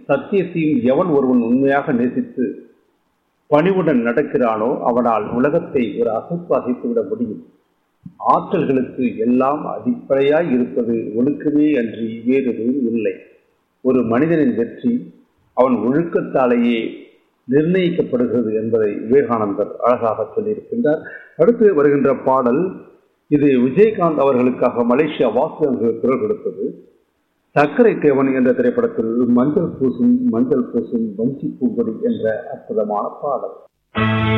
சத்தியத்தையும் எவன் ஒருவன் உண்மையாக நேசித்து பணிவுடன் நடக்கிறானோ அவனால் உலகத்தை ஒரு அசைப்பு அசைத்துவிட முடியும் ஆற்றல்களுக்கு எல்லாம் அடிப்படையாய் இருப்பது ஒழுக்கமே அன்றி வேறு எதுவும் இல்லை ஒரு மனிதனின் வெற்றி அவன் ஒழுக்கத்தாலேயே நிர்ணயிக்கப்படுகிறது என்பதை விவேகானந்தர் அழகாக சொல்லியிருக்கின்றார் அடுத்து வருகின்ற பாடல் இது விஜயகாந்த் அவர்களுக்காக மலேசியா வாசகர்கள் குரல் கொடுத்தது சர்க்கரை தேவன் என்ற திரைப்படத்தில் மஞ்சள் பூசும் மஞ்சள் பூசும் வஞ்சி பூங்கொடி என்ற அற்புதமான பாடல்